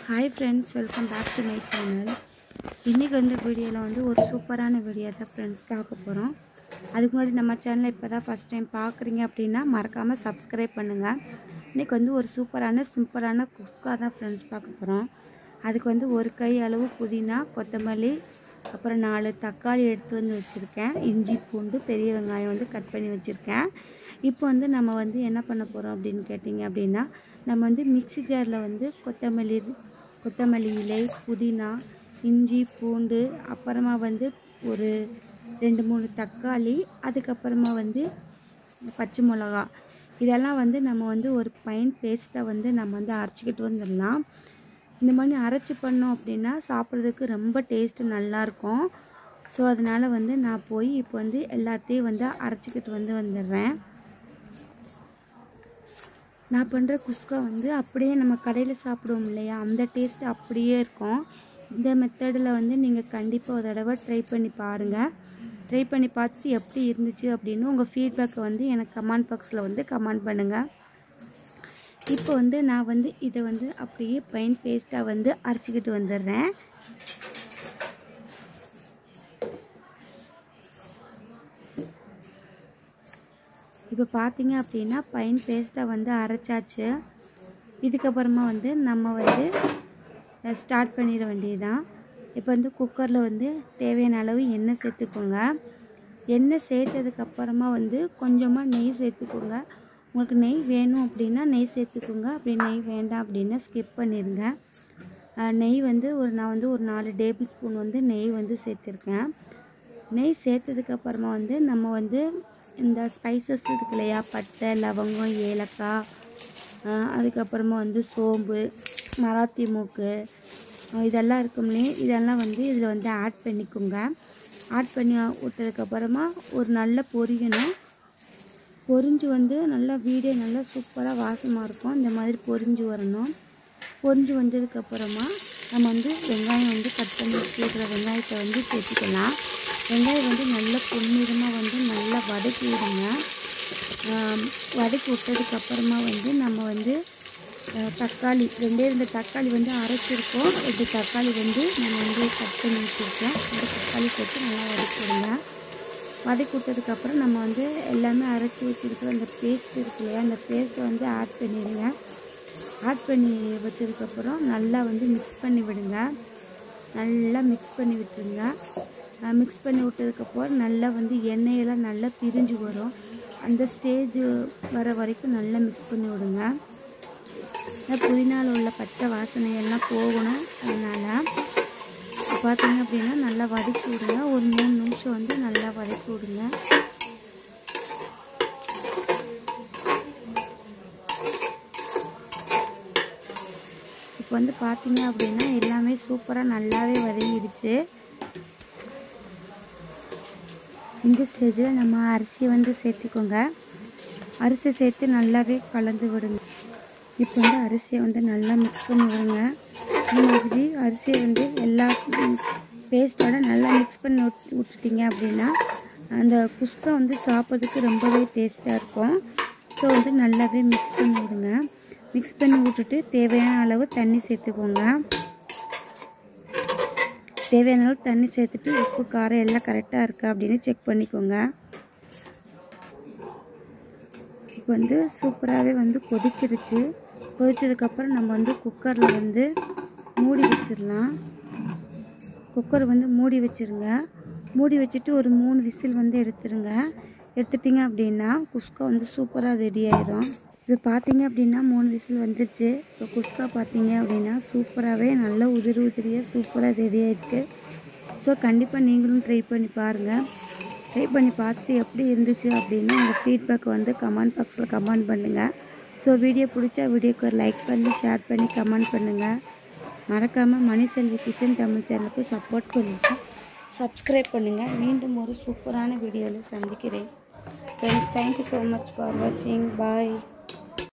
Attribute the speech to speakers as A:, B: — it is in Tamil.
A: hi friends welcome back to my channel இன்றைக்கி வந்து வீடியோவில் வந்து ஒரு சூப்பரான வீடியோ தான் ஃப்ரெண்ட்ஸ் பார்க்க போகிறோம் அதுக்கு முன்னாடி நம்ம சேனலை இப்போ தான் ஃபஸ்ட் டைம் பார்க்குறீங்க அப்படின்னா மறக்காமல் சப்ஸ்கிரைப் பண்ணுங்கள் இன்றைக்கி வந்து ஒரு சூப்பரான சிம்பிளான குஸ்கா தான் ஃப்ரெண்ட்ஸ் பார்க்க போகிறோம் அதுக்கு வந்து ஒரு கை அளவு புதினா கொத்தமல்லி அப்புறம் நாலு தக்காளி எடுத்து வந்து வச்சுருக்கேன் இஞ்சி பூண்டு பெரிய வெங்காயம் வந்து கட் பண்ணி வச்சுருக்கேன் இப்போ வந்து நம்ம வந்து என்ன பண்ண போகிறோம் அப்படின்னு கேட்டிங்க அப்படின்னா நம்ம வந்து மிக்ஸி ஜாரில் வந்து கொத்தமல்லி கொத்தமல்லி இலை புதினா இஞ்சி பூண்டு அப்புறமா வந்து ஒரு ரெண்டு மூணு தக்காளி அதுக்கப்புறமா வந்து பச்சை மிளகா இதெல்லாம் வந்து நம்ம வந்து ஒரு பைன் பேஸ்ட்டை வந்து நம்ம வந்து அரைச்சிக்கிட்டு வந்துடலாம் இந்த மாதிரி அரைச்சி பண்ணோம் அப்படின்னா சாப்பிட்றதுக்கு ரொம்ப டேஸ்ட்டு நல்லாயிருக்கும் ஸோ அதனால் வந்து நான் போய் இப்போ வந்து எல்லாத்தையும் வந்து அரைச்சிக்கிட்டு வந்து வந்துடுறேன் நான் பண்ணுற குஸ்கா வந்து அப்படியே நம்ம கடையில் சாப்பிடுவோம் இல்லையா அந்த டேஸ்ட் அப்படியே இருக்கும் இந்த மெத்தடில் வந்து நீங்கள் கண்டிப்பாக ஒரு தடவை ட்ரை பண்ணி பாருங்கள் ட்ரை பண்ணி பார்த்துட்டு எப்படி இருந்துச்சு அப்படின்னு உங்கள் ஃபீட்பேக்கை வந்து எனக்கு கமெண்ட் பாக்ஸில் வந்து கமெண்ட் பண்ணுங்கள் இப்போ வந்து நான் வந்து இதை வந்து அப்படியே பைன் பேஸ்ட்டாக வந்து அரைச்சிக்கிட்டு வந்துடுறேன் இப்போ பார்த்தீங்க அப்படின்னா பைன் பேஸ்ட்டாக வந்து அரைச்சாச்சு இதுக்கப்புறமா வந்து நம்ம வந்து ஸ்டார்ட் பண்ணிட வேண்டியதுதான் இப்போ வந்து குக்கரில் வந்து தேவையான அளவு எண்ணெய் சேர்த்துக்கோங்க எண்ணெய் சேர்த்ததுக்கப்புறமா வந்து கொஞ்சமாக நெய் சேர்த்துக்கோங்க உங்களுக்கு நெய் வேணும் அப்படின்னா நெய் சேர்த்துக்கோங்க அப்படி நெய் வேண்டாம் அப்படின்னா ஸ்கிப் பண்ணிடுங்க நெய் வந்து ஒரு நான் வந்து ஒரு நாலு டேபிள் ஸ்பூன் வந்து நெய் வந்து சேர்த்துருக்கேன் நெய் சேர்த்ததுக்கப்புறமா வந்து நம்ம வந்து இந்த ஸ்பைசஸ் இருக்கு இல்லையா பட்டை லவங்கம் ஏலக்காய் அதுக்கப்புறமா வந்து சோம்பு மராத்தி மூக்கு இதெல்லாம் இருக்கும்லே இதெல்லாம் வந்து இதில் வந்து ஆட் பண்ணிக்கோங்க ஆட் பண்ணி விட்டதுக்கப்புறமா ஒரு நல்ல பொரியணும் பொரிஞ்சு வந்து நல்லா வீடே நல்லா சூப்பராக வாசமாக இருக்கும் இந்த மாதிரி பொரிஞ்சு வரணும் பொரிஞ்சு வந்ததுக்கப்புறமா நம்ம வந்து வெங்காயம் வந்து கட் பண்ணி வச்சுருக்கிற வெங்காயத்தை வந்து சேர்த்துக்கலாம் வெங்காயம் வந்து நல்ல பொன்னிறமாக வந்து நல்லா வதக்கி விடுங்க வதக்கி விட்டதுக்கப்புறமா வந்து நம்ம வந்து தக்காளி ரெண்டே ரெண்டு தக்காளி வந்து அரைச்சிருக்கோம் ரெண்டு தக்காளி வந்து நம்ம வந்து கட் பண்ணி வச்சுருக்கேன் அந்த தக்காளி சேர்த்து நல்லா வதக்கி விடுங்க வதக்கி விட்டதுக்கப்புறம் நம்ம வந்து எல்லாமே அரைச்சி வச்சுருக்கிற அந்த பேஸ்ட் இருக்கு இல்லையா அந்த பேஸ்ட்டை வந்து ஆட் பண்ணிடுங்க ஆட் பண்ணி வச்சதுக்கப்புறம் நல்லா வந்து மிக்ஸ் பண்ணி விடுங்க நல்லா மிக்ஸ் பண்ணி விட்டுருங்க மிக்ஸ் பண்ணி விட்டதுக்கப்புறம் நல்லா வந்து எண்ணெயெல்லாம் நல்லா பிரிஞ்சு வரும் அந்த ஸ்டேஜ் வர வரைக்கும் நல்லா மிக்ஸ் பண்ணி விடுங்க புதினாவில் உள்ள பச்சை வாசனையெல்லாம் போகணும் அதனால் பார்த்தீங்க அப்படின்னா நல்லா வதக்கி விடுங்க ஒரு மூணு நிமிஷம் வந்து நல்லா வதக்கி விடுங்க இப்போ வந்து பார்த்தீங்க அப்படின்னா எல்லாமே சூப்பராக நல்லாவே வதங்கிடுச்சு இந்த ஸ்டேஜில் நம்ம அரிசி வந்து சேர்த்துக்கோங்க அரிசி சேர்த்து நல்லாவே கலந்து விடுங்க இப்போ வந்து அரிசியை வந்து நல்லா மிக்ஸ் பண்ணி விடுங்க இந்த மாதிரி அரிசியை வந்து எல்லா பேஸ்ட்டோட நல்லா மிக்ஸ் பண்ணி விட் விட்டுட்டிங்க அப்படின்னா அந்த குஸ்கா வந்து சாப்பிட்றதுக்கு ரொம்பவே டேஸ்ட்டாக இருக்கும் ஸோ வந்து நல்லாவே மிக்ஸ் பண்ணி விடுங்க மிக்ஸ் பண்ணி விட்டுட்டு தேவையான அளவு தண்ணி சேர்த்துக்கோங்க தேவையான அளவு தண்ணி சேர்த்துட்டு உப்பு காரம் எல்லாம் கரெக்டாக இருக்கா அப்படின்னு செக் பண்ணிக்கோங்க இப்போ வந்து சூப்பராகவே வந்து கொதிச்சிருச்சு கொதிச்சதுக்கப்புறம் நம்ம வந்து குக்கரில் வந்து மூடி வச்சிடலாம் குக்கர் வந்து மூடி வச்சுருங்க மூடி வச்சுட்டு ஒரு மூணு விசில் வந்து எடுத்துருங்க எடுத்துட்டிங்க அப்படின்னா குஸ்கா வந்து சூப்பராக ரெடி ஆயிடும் இது பார்த்தீங்க அப்படின்னா மூணு விசில் வந்துருச்சு இப்போ குஸ்கா பார்த்தீங்க அப்படின்னா சூப்பராகவே நல்லா உதிரி உதிரியாக சூப்பராக ரெடி ஆகிருக்கு ஸோ கண்டிப்பாக நீங்களும் ட்ரை பண்ணி பாருங்கள் ட்ரை பண்ணி பார்த்துட்டு எப்படி இருந்துச்சு அப்படின்னு உங்கள் ஃபீட்பேக் வந்து கமெண்ட் பாக்ஸில் கமெண்ட் பண்ணுங்கள் ஸோ வீடியோ பிடிச்சா வீடியோக்கு ஒரு லைக் பண்ணி ஷேர் பண்ணி கமெண்ட் பண்ணுங்கள் மறக்காமல் மணி செல்வி கிச்சன் தமிழ் சேனலுக்கு சப்போர்ட் பண்ணுங்கள் சப்ஸ்கிரைப் பண்ணுங்கள் மீண்டும் ஒரு சூப்பரான வீடியோவில் சந்திக்கிறேன் friends thank you so much for வாட்சிங் பாய்